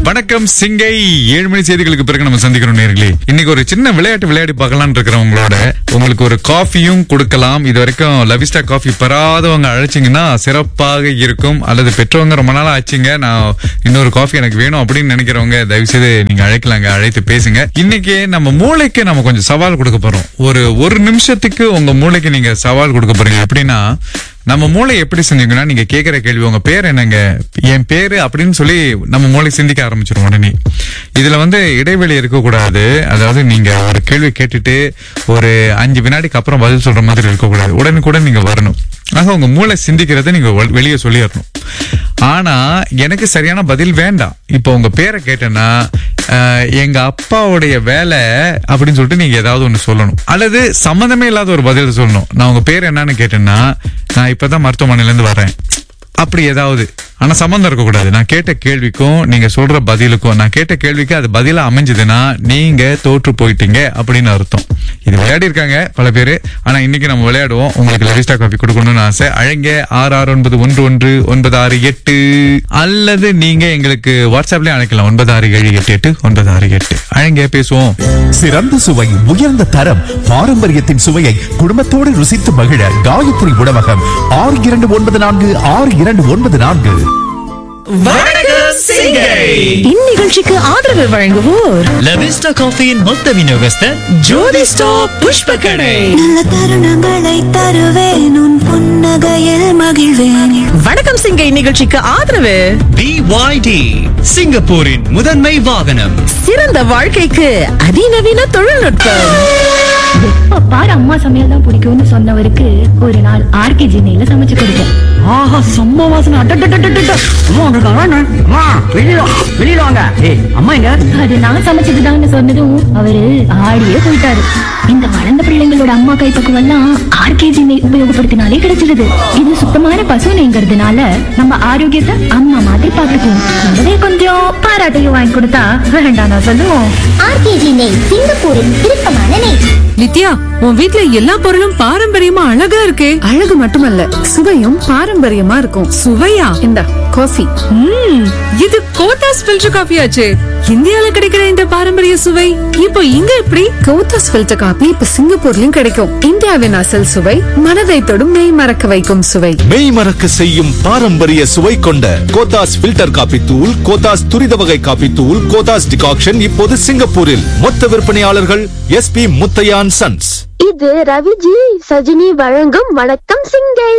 வணக்கம் சிங்கை ஏழு மணி செய்திகளுக்கு பிறகு நம்ம சந்திக்கிறோம் நேர்களே இன்னைக்கு ஒரு சின்ன விளையாட்டு விளையாடி பார்க்கலாம் இருக்கிறவங்களோட உங்களுக்கு ஒரு காஃபியும் கொடுக்கலாம் இது வரைக்கும் லவிஸ்டா காஃபி பெறாதவங்க அழைச்சிங்கன்னா சிறப்பாக இருக்கும் அல்லது பெற்றவங்க ரொம்ப நாளா ஆச்சுங்க நான் இன்னொரு காஃபி எனக்கு வேணும் அப்படின்னு நினைக்கிறவங்க தயவு செய்து நீங்க அழைக்கலாங்க அழைத்து பேசுங்க இன்னைக்கு நம்ம மூளைக்கு நம்ம கொஞ்சம் சவால் கொடுக்க போறோம் ஒரு ஒரு நிமிஷத்துக்கு உங்க மூளைக்கு நீங்க சவால் கொடுக்க போறீங்க எப்படின்னா நம்ம மூளை எப்படி செஞ்சீங்கன்னா நீங்க கேக்குற கேள்வி உங்க பேர் என்னங்க என் பேரு அப்படின்னு சொல்லி நம்ம மூளை சிந்திக்க ஆரம்பிச்சிரும் உடனே இதுல வந்து இடைவெளி இருக்கக்கூடாது அதாவது நீங்க ஒரு கேள்வி கேட்டுட்டு ஒரு அஞ்சு வினாடிக்கு அப்புறம் பதில் சொல்ற மாதிரி இருக்கக்கூடாது உடனுக்குடன் நீங்க வரணும் ஆக உங்க மூளை சிந்திக்கிறத நீங்க வெ- வெளியே சொல்லிடணும் ஆனா எனக்கு சரியான பதில் வேண்டாம் இப்போ உங்க பேரை கேட்டேன்னா அஹ், எங்க அப்பாவுடைய வேலை அப்படின்னு சொல்லிட்டு நீங்க ஏதாவது ஒண்ணு சொல்லணும் அல்லது சம்மந்தமே இல்லாத ஒரு பதில் சொல்லணும் நான் உங்க பேர் என்னன்னு கேட்டேன்னா நான் இப்பதான் மருத்துவமனையில இருந்து வரேன் அப்படி ஏதாவது ஆனா சம்மந்தம் இருக்கக்கூடாது நான் கேட்ட கேள்விக்கும் நீங்க சொல்ற பதிலுக்கும் நான் கேட்ட கேள்விக்கு அது பதிலா அமைஞ்சதுன்னா நீங்க தோற்று போயிட்டீங்க அப்படின்னு அர்த்தம் இது விளையாடி இருக்காங்க பல பேரு ஆனா இன்னைக்கு நம்ம விளையாடுவோம் உங்களுக்கு லவிஸ்டா காஃபி கொடுக்கணும்னு ஆசை அழைங்க ஆறு ஆறு ஒன்பது ஒன்று ஒன்று ஒன்பது ஆறு எட்டு அல்லது நீங்க எங்களுக்கு வாட்ஸ்அப்லயும் அழைக்கலாம் ஒன்பது ஆறு ஏழு எட்டு எட்டு ஒன்பது ஆறு எட்டு அழைங்க பேசுவோம் சிறந்த சுவை உயர்ந்த தரம் பாரம்பரியத்தின் சுவையை குடும்பத்தோடு ருசித்து மகிழ காயத்ரி உணவகம் ஆறு இரண்டு ஒன்பது நான்கு ஆறு இரண்டு ஒன்பது நான்கு இந்நிகழ்ச்சிக்கு ஆதரவு வழங்குவோர் லவிஸ்டா காஃபியின் மொத்த விநியோகஸ்தர் ஜோதி ஸ்டாப் புஷ்ப கடை நல்ல தருணங்களை தருவேன் உன் புன்னகையில் மகிழ்வேன் வணக்கம் சிங்கை நிகழ்ச்சிக்கு ஆதரவு பிஒய்டி சிங்கப்பூரின் முதன்மை வாகனம் சிறந்த வாழ்க்கைக்கு அதிநவீன தொழில்நுட்பம் எப்ப பாரு அம்மா சமையல் தான் பிடிக்கும்னு சொன்னவருக்கு ஒரு நாள் ஆர்கே ஜினையில சமைச்சு கொடுத்தேன் ஆஹா செம்ம வாசனை அட்டட்டட்டட்டட்ட. அம்மா வந்திருக்காங்க அண்ணா. அம்மா வெளியில வா, வெளியில வாங்க ஏய் அம்மா எங்க அது நான் சமைச்சதுதான்னு சொன்னதும் அவரு ஆடியே போயிட்டாரு இந்த வளர்ந்த பிள்ளைங்களோட அம்மா கைப்பக்குவம் எல்லாம் ஆர்கேஜி நெய் உபயோகப்படுத்தினாலே கிடைச்சிருது இது சுத்தமான பசு நெய்ங்கிறதுனால நம்ம ஆரோக்கியத்தை அம்மா மாதிரி பாத்துக்குவோம் கூடவே கொஞ்சம் பாராட்டையும் வாங்கி கொடுத்தா வேண்டாம் நான் சொல்லுவோம் ஆர்கேஜி நெய் சிங்கப்பூரின் விருப்பமான நெய் நித்யா உன் வீட்ல எல்லா பொருளும் பாரம்பரியமா அழகா இருக்கே அழகு மட்டுமல்ல சுவையும் பாரம்பரியமா இருக்கும் சுவையா இந்த காஃபி ம் இது கோத்தாஸ் ஃபில்டர் காஃபி ஆச்சே இந்தியால கிடைக்கிற இந்த பாரம்பரிய சுவை இப்போ இங்க எப்படி கோத்தாஸ் ஃபில்டர் காபி இப்ப சிங்கப்பூர்லயும் கிடைக்கும் இந்தியாவின் அசல் சுவை மனதை தொடும் மெய் மறக்க வைக்கும் சுவை மெய் மறக்க செய்யும் பாரம்பரிய சுவை கொண்ட கோத்தாஸ் ஃபில்டர் காபி தூள் கோத்தாஸ் துரித வகை காபி தூள் கோத்தாஸ் டிகாக்ஷன் இப்போது சிங்கப்பூரில் மொத்த விற்பனையாளர்கள் எஸ்பி முத்தையான் சன்ஸ் இது ரவிஜி சஜினி வழங்கும் வணக்கம் சிங்கை